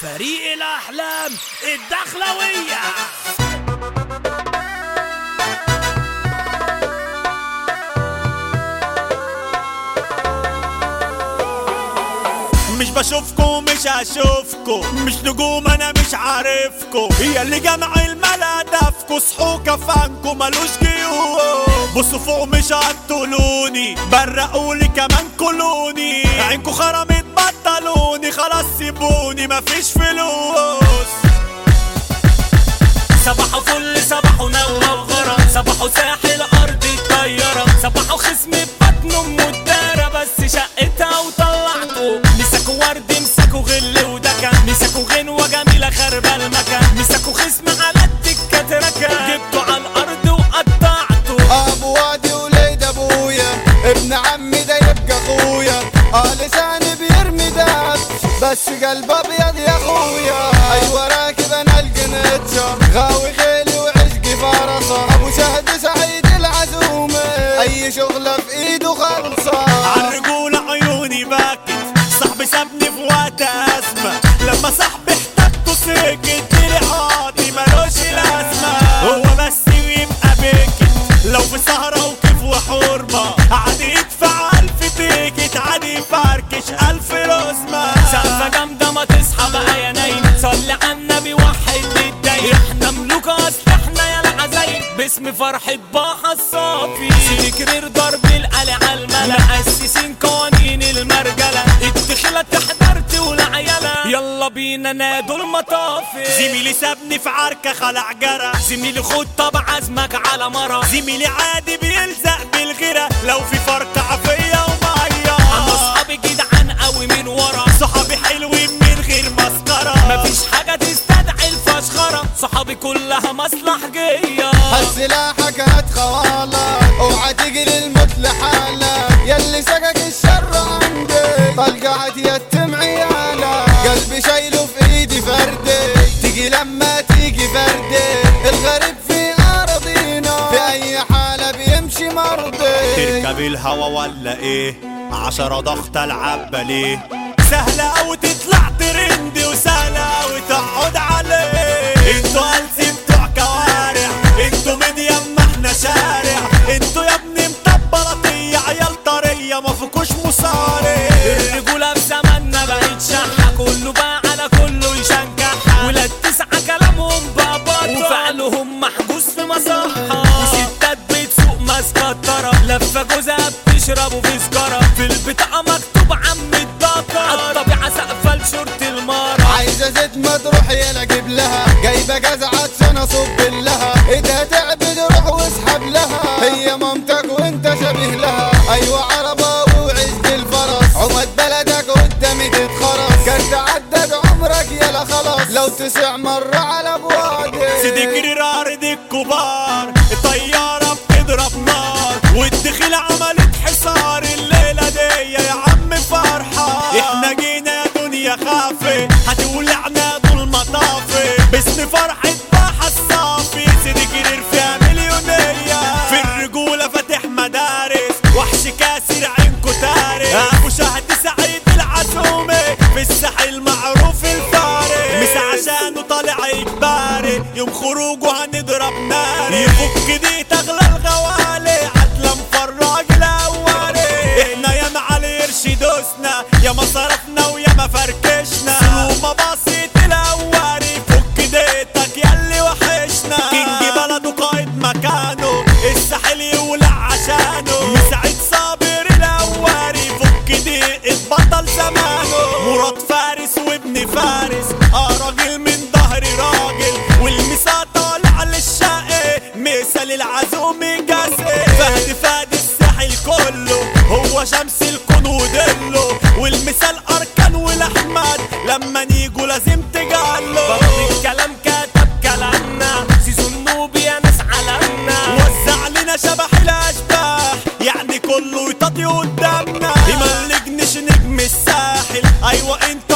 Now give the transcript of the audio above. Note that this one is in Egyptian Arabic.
فريق الأحلام الدخلوية مش بشوفكم مش هشوفكم مش نجوم انا مش عارفكم هي اللي جمع الملا دفكوا صحوا كفانكم ملوش جيوب بصوا فوق مش هتطولوني برقولي كمان كلوني عينكوا خرمت بطلوني خلاص سيبوني مفيش فلوس صباحه فل صباحه نوى وغرى صباحه ساحل ارض الطيارة صباحه خصم بطن ام الدارة بس شقتها وطلعته مسكوا ورد مسكوا غل ودكا مسكوا غنوة جميلة خربة المكان مسكوا خصم على الدكة ركا جبته على الارض وقطعته ابو وادي وليد ابويا ابن عمي ده يبقى اخويا اه لساني بيرمي دهب بس قلب ابيض يا اخويا ايوه راكب انا القنيتشا غاوي خيلي وعشقي فرصة ابو شهد سعيد العزومة اي شغلة في ايده خلصة عالرجولة عيوني باكت صاحبي سابني في وقت أزمة لما صاحبي احتجته سكت لي عاطي ملوش لازمة هو بس يبقى بكت لو في سهرة وكيف وحرمة عادي يدفع ألف تيكت عادي يفركش ألف رزمة سقفة جامدة ما تصحى بقى يا نايم صلي على النبي وحد للدايم احنا ملوك اصل احنا يا العزايم باسم فرحة باحة الصافي سيدي كرير ضرب القلع على الملا مؤسسين قوانين المرجلة الدخلة تحضرت والعيلة يلا بينا نادوا المطافي زميلي سابني في عركة خلع جرى زميلي خد طب عزمك على مرة زميلي عادي بيلزق بالغيرة لو في فرقة عافية انا ومية اصحابي جدعان قوي من ورا صحابي حلوين من غير مسكرة مفيش حاجة تستدعي الفشخرة صحابي كلها مصلحجية هات سلاحك هات خوالك اوعى تجري الموت لحالك يلي سقك الشر عندي طلقة يتم عيالك قلبي شايله في ايدي فردي تيجي لما تيجي فردي الغريب في ارضينا في اي حالة بيمشي مرضي تركب الهوا ولا ايه عشرة ضغط العب ليه سهلة اوي تطلع ترند وسهلة اوي تقعد عليه انتوا قلسي بتوع كوارع انتوا ميديا ما احنا شارع انتوا يا ابني مطبلطية عيال طرية ما فيكوش مصاري الرجولة في زماننا بقت شحة كله بقى على كله يشجعها ولاد تسعة كلامهم باباطة وفعلهم محجوز في مصحة وستات بتسوق ماسكة الطرف لفة جوزها بتشربوا في سجارة في البطاقة مكتوب عم الدكة الطبيعة سقفة لشورت المارة عايزة زيت ما تروح يلا جيب لها جايبة جزعة عشان اصب لها ايدها تعبد روح واسحب لها هي مامتك وانت شبيه لها ايوه عربة وعز الفرس عمد بلدك قدامي تتخرس كان تعدد عمرك يلا خلاص لو تسع مرة على بوادي سيدي كرير ارض الكبار الطيارة بتضرب نار والدخيل عملت حصار الليلة دي يا عم فرحة احنا جينا يا دنيا خافي هتولعنا دول مطافي باسم فرحة باحة الصافي سيدي كرير فيها مليونية في الرجولة فاتح مدارس وحش كاسر عينكو تارس ابو شهد سعيد العزومي في الساحل معروف الفارس مش عشانه طالع اجباري يوم خروجه هنضرب نار يفك دي تغلى الغوالي عدلة مفرج الاولي احنا يا معالي قرش دوسنا يا ما صرفنا ويا ما فركشنا سلومة بسيط الاولي فك ديتك ياللي وحشنا كينج بلده قائد مكانه الساحل يولع عشانه مسعد صابر الاولي فك دقيقة بطل زمانه مراد فارس وابن فارس اه راجل من ظهري راجل والمسا طالع للشقي مثال العزوم جاسي فهد فاد الساحل كله هو شمس الكون ودله والمثال اركان والاحمد لما نيجوا لازم تجعله برضه الكلام كتب كلامنا سيزون نوبي يا ناس علمنا وزع لنا شبح الاشباح يعني كله يطاطي قدامنا يملجنش نجم الساحل ايوه انت